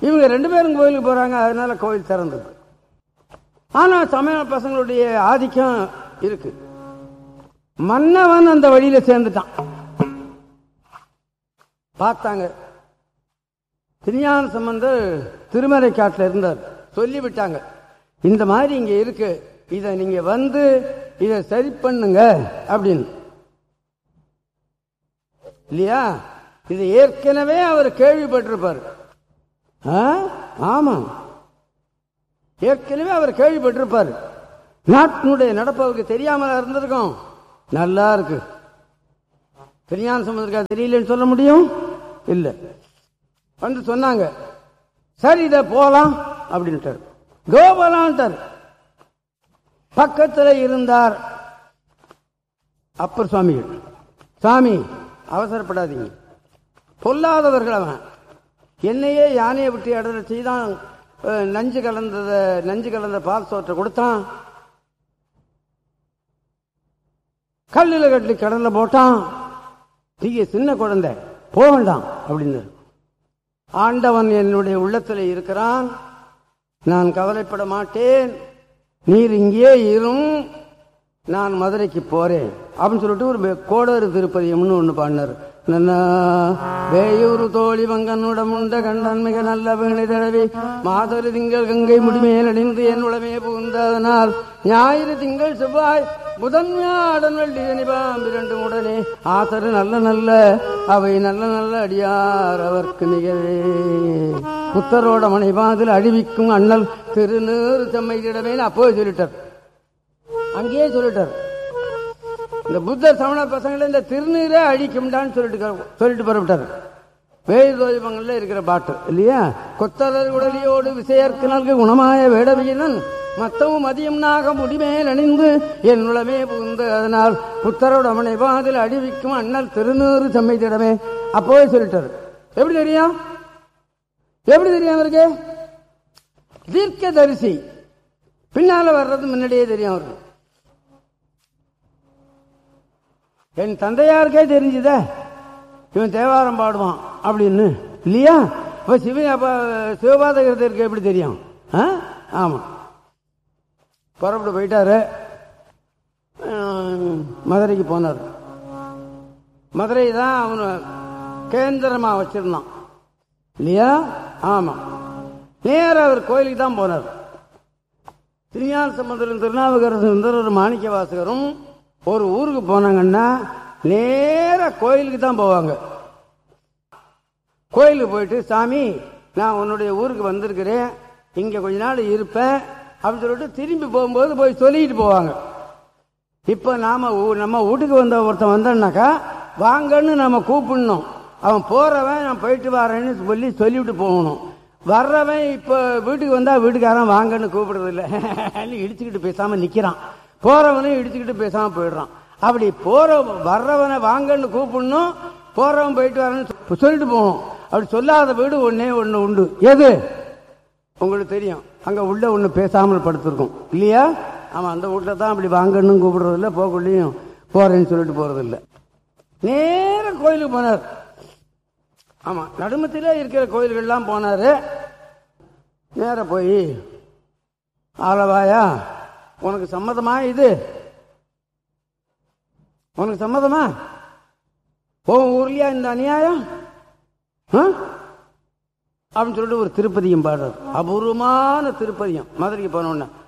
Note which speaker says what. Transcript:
Speaker 1: இவங்க ரெண்டு பேரும் கோயிலுக்கு போறாங்க அதனால கோயில் திறந்தது ஆனா சமய பசங்களுடைய ஆதிக்கம் இருக்கு மன்னவன் அந்த வழியில சேர்ந்துட்டான் பார்த்தாங்க திருஞான சம்பந்தர் திருமறை காட்டுல இருந்தார் சொல்லி விட்டாங்க இந்த மாதிரி இங்க இருக்கு இத நீங்க வந்து இத சரி பண்ணுங்க அப்படின்னு இல்லையா இது ஏற்கனவே அவர் கேள்விப்பட்டிருப்பார் ஆ? ஆமா ஏற்கனவே அவர் கேள்விப்பட்டிருப்பார் நாட்டினுடைய நடப்பு அவருக்கு தெரியாமலா இருந்திருக்கும் நல்லா இருக்கு திருஞான சம்பந்தருக்கா தெரியலன்னு சொல்ல முடியும் இல்ல வந்து சொன்னாங்க சரி இத போலாம் அப்படின்ட்டார் கோபலான்ட்டார் பக்கத்துல இருந்தார் அப்பர் சுவாமிகள் சாமி அவசரப்படாதீங்க பொல்லாதவர்கள் அவன் என்னையே யானையை விட்டு இடத்துல செய்தான் அஹ், நஞ்சு கலந்தத நஞ்சு கலந்த பால் சோற்றை கொடுத்தான் கல்லில் கட்டி கடல்ல போட்டான் தீய சின்ன குழந்தை போக வேண்டாம் அப்படின்னு ஆண்டவன் என்னுடைய உள்ளத்தில் இருக்கிறான் நான் கவலைப்பட மாட்டேன் நீர் இங்கே இரும் நான் மதுரைக்கு போறேன் அப்படின்னு சொல்லிட்டு ஒரு மே- கோடரு திருப்பதியம்னு ஒண்ணு பாடினார் நன்னா வேயூர் தோழி வங்கனுடம் உண்ட கண்டன் மிக நல்ல வீணை தடவி மாதொரு திங்கள் கங்கை முடிமேல் அணிந்து என் உளமே புகுந்ததனால் ஞாயிறு திங்கள் செவ்வாய் புதன்யாடன் வெள்ளி நிபாம் இரண்டு உடனே ஆசரு நல்ல நல்ல அவை நல்ல நல்ல அடியார் அவர்க்கு நிகழே புத்தரோட மனைவாதில் அழிவிக்கும் அண்ணல் திருநீறு செம்மையிடமே அப்போ சொல்லிட்டார் அங்கேயே சொல்லிட்டார் இந்த புத்தர் சமண பசங்களை இந்த திருநீரே அழிக்கும்டான்னு சொல்லிட்டு சொல்லிட்டு புறப்பட்டார் வேதோதிபங்கள்ல இருக்கிற பாட்டு இல்லையா கொத்தலர் உடலியோடு விசையற்கு நல்கு குணமாய வேடவியனன் மத்தவும் மதியம்னாக முடிமேல் அணிந்து என் உளமே புகுந்து அதனால் புத்தரோட அவனை வாதில் அழிவிக்கும் அண்ணல் திருநூறு செம்மைத்திடமே அப்போவே சொல்லிட்டாரு எப்படி தெரியும் எப்படி தெரியும் அவருக்கு தீர்க்க தரிசி பின்னால வர்றது முன்னாடியே தெரியும் அவருக்கு என் தந்தையாருக்கே தெரிஞ்சுதே இவன் தேவாரம் பாடுவான் அப்படின்னு இல்லையா அப்ப சிவ அப்ப சிவபாதகத்திற்கு எப்படி தெரியும் ஆ? ஆமா புறப்பட்டு போயிட்டாரு ஆஹ், மதுரைக்கு போனார் மதுரை தான் அவனு கேந்திரமா வச்சிருந்தான் இல்லையா ஆமா நேரா அவர் கோயிலுக்கு தான் போனார் திருஞான சம்பந்தரும் திருநாவுக்கரசர் ஒரு மாணிக்க வாசகரும் ஒரு ஊருக்கு போனாங்கன்னா நேரா கோயிலுக்கு தான் போவாங்க கோயிலுக்கு போயிட்டு சாமி நான் உன்னுடைய ஊருக்கு வந்திருக்கிறேன் இங்க கொஞ்ச நாள் இருப்பேன் அப்படின்னு சொல்லிட்டு திரும்பி போகும்போது போய் சொல்லிட்டு போவாங்க இப்ப நாம ஊ- நம்ம வீட்டுக்கு வந்த ஒருத்தன் வந்தான்னாக்கா வாங்கன்னு நம்ம கூப்பிடணும் அவன் போறவன் நான் போயிட்டு வரேன்னு சொல்லி சொல்லிவிட்டு போகணும் வர்றவன் இப்ப வீட்டுக்கு வந்தா வீட்டுக்காரன் வாங்கன்னு கூப்பிடுறது இல்ல இடிச்சுக்கிட்டு பேசாம நிக்கிறான் போறவனையும் இடிச்சுக்கிட்டு பேசாம போயிடுறான் அப்படி போற வர்றவனை வாங்கன்னு கூப்பிடணும் போறவன் போயிட்டு வரேன்னு சொ- சொல்லிட்டு போகணும் அப்படி சொல்லாத வீடு ஒன்னே ஒண்ணு உண்டு எது உங்களுக்கு தெரியும் அங்க உள்ள ஒண்ணு பேசாமல் படுத்திருக்கும் இல்லையா ஆமா அந்த வீட்டுல தான் அப்படி வாங்கன்னு கூப்பிடுறது இல்ல போக்குள்ளையும் போறேன்னு சொல்லிட்டு போறது இல்ல நேர கோயிலுக்கு போனார் ஆமா நடுமத்திலே இருக்கிற கோயில்கள்லாம் போனாரு நேர போய் ஆலவாயா உனக்கு சம்மதமா இது உனக்கு சம்மதமா உன் ஊர்லயா இந்த அநியாயம் ஆ? அப்படின்னு சொல்லிட்டு ஒரு திருப்பதியும் பாடுறார் அபூர்வமான திருப்பதியம் மதுரைக்கு போனோன்னு